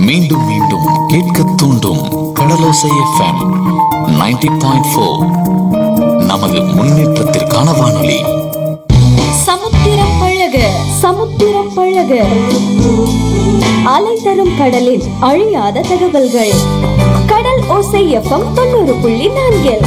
மீண்டும் மீண்டும் கேட்க தூண்டும் கடலோசை எஃப்எம் 90.4 பாயிண்ட் நமது முன்னேற்றத்திற்கான வானொலி சமுத்திரம் பழக சமுத்திரம் பழக அலை தரும் கடலில் அழியாத தகவல்கள் கடல் ஓசை எஃப்எம் தொண்ணூறு புள்ளி நான்கில்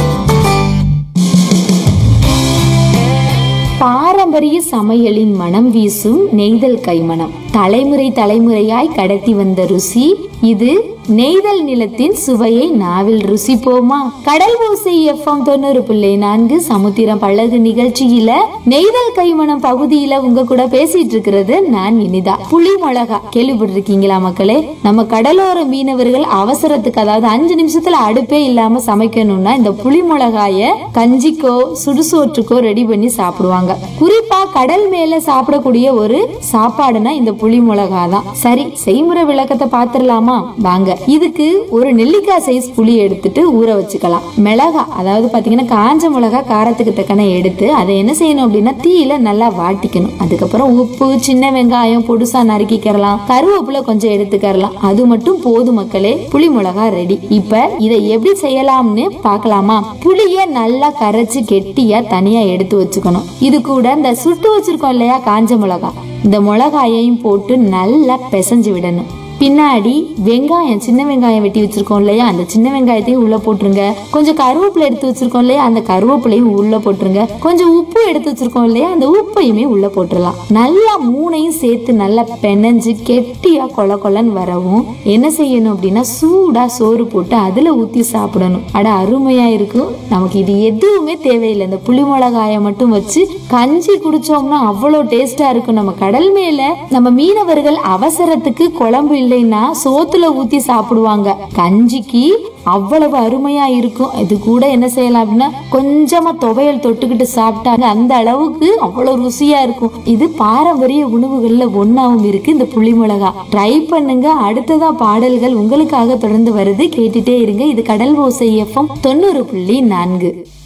பாரம்பரிய சமையலின் மனம் வீசும் நெய்தல் கைமணம் தலைமுறை தலைமுறையாய் கடத்தி வந்த ருசி இது நெய்தல் நிலத்தின் சுவையை நாவில் ருசிப்போமா கடல் ஓசை எஃப்எம் தொண்ணூறு புள்ளி நான்கு சமுத்திரம் பழகு நிகழ்ச்சியில நெய்தல் கைமணம் பகுதியில உங்க கூட பேசிட்டு இருக்கிறது நான் இனிதா புளி மிளகா கேள்விப்பட்டிருக்கீங்களா மக்களே நம்ம கடலோர மீனவர்கள் அவசரத்துக்கு அதாவது அஞ்சு நிமிஷத்துல அடுப்பே இல்லாம சமைக்கணும்னா இந்த புளி மிளகாய கஞ்சிக்கோ சுடுசோற்றுக்கோ ரெடி பண்ணி சாப்பிடுவாங்க குறிப்பா கடல் மேல சாப்பிடக்கூடிய ஒரு சாப்பாடுனா இந்த புளி மிளகா தான் சரி செய்முறை விளக்கத்தை பாத்துடலாமா வாங்க இதுக்கு ஒரு நெல்லிக்காய் சைஸ் புளி எடுத்துட்டு ஊற வச்சுக்கலாம் மிளகா அதாவது பாத்தீங்கன்னா காஞ்ச மிளகா காரத்துக்கு தக்கன எடுத்து அதை என்ன செய்யணும் அப்படின்னா தீயில நல்லா வாட்டிக்கணும் அதுக்கப்புறம் உப்பு சின்ன வெங்காயம் பொடுசா நறுக்கிக்கிறலாம் கருவேப்பிலை கொஞ்சம் எடுத்துக்கறலாம் அது மட்டும் போதும் மக்களே புளி மிளகா ரெடி இப்ப இதை எப்படி செய்யலாம்னு பார்க்கலாமா புளிய நல்லா கரைச்சு கெட்டியா தனியா எடுத்து வச்சுக்கணும் இது கூட இந்த சுட்டு வச்சிருக்கோம் இல்லையா காஞ்ச மிளகா இந்த மிளகாயையும் போட்டு நல்லா பிசைஞ்சு விடணும் பின்னாடி வெங்காயம் சின்ன வெங்காயம் வெட்டி வச்சிருக்கோம் இல்லையா அந்த சின்ன வெங்காயத்தையும் உள்ள போட்டுருங்க கொஞ்சம் கருவேப்பிலை எடுத்து வச்சிருக்கோம் இல்லையா அந்த கருவேப்பிலையும் உள்ள போட்டுருங்க கொஞ்சம் உப்பு எடுத்து வச்சிருக்கோம் இல்லையா அந்த உப்பையுமே உள்ள போட்டுடலாம் நல்லா மூணையும் சேர்த்து நல்லா பெனஞ்சு கெட்டியா கொல கொலன்னு வரவும் என்ன செய்யணும் அப்படின்னா சூடா சோறு போட்டு அதுல ஊத்தி சாப்பிடணும் அட அருமையா இருக்கும் நமக்கு இது எதுவுமே தேவையில்லை இந்த புளி மிளகாய மட்டும் வச்சு கஞ்சி குடிச்சோம்னா அவ்வளோ டேஸ்டா இருக்கும் நம்ம கடல் மேல நம்ம மீனவர்கள் அவசரத்துக்கு குழம்பு இல்லைன்னா சோத்துல ஊத்தி சாப்பிடுவாங்க கஞ்சிக்கு அவ்வளவு அருமையா இருக்கும் இது கூட என்ன செய்யலாம் அப்படின்னா கொஞ்சமா துவையல் தொட்டுக்கிட்டு சாப்பிட்டாங்க அந்த அளவுக்கு அவ்வளவு ருசியா இருக்கும் இது பாரம்பரிய உணவுகள்ல ஒன்னாவும் இருக்கு இந்த புளி மிளகா ட்ரை பண்ணுங்க அடுத்ததா பாடல்கள் உங்களுக்காக தொடர்ந்து வருது கேட்டுட்டே இருங்க இது கடல் ஓசை எஃப்எம் தொண்ணூறு புள்ளி நான்கு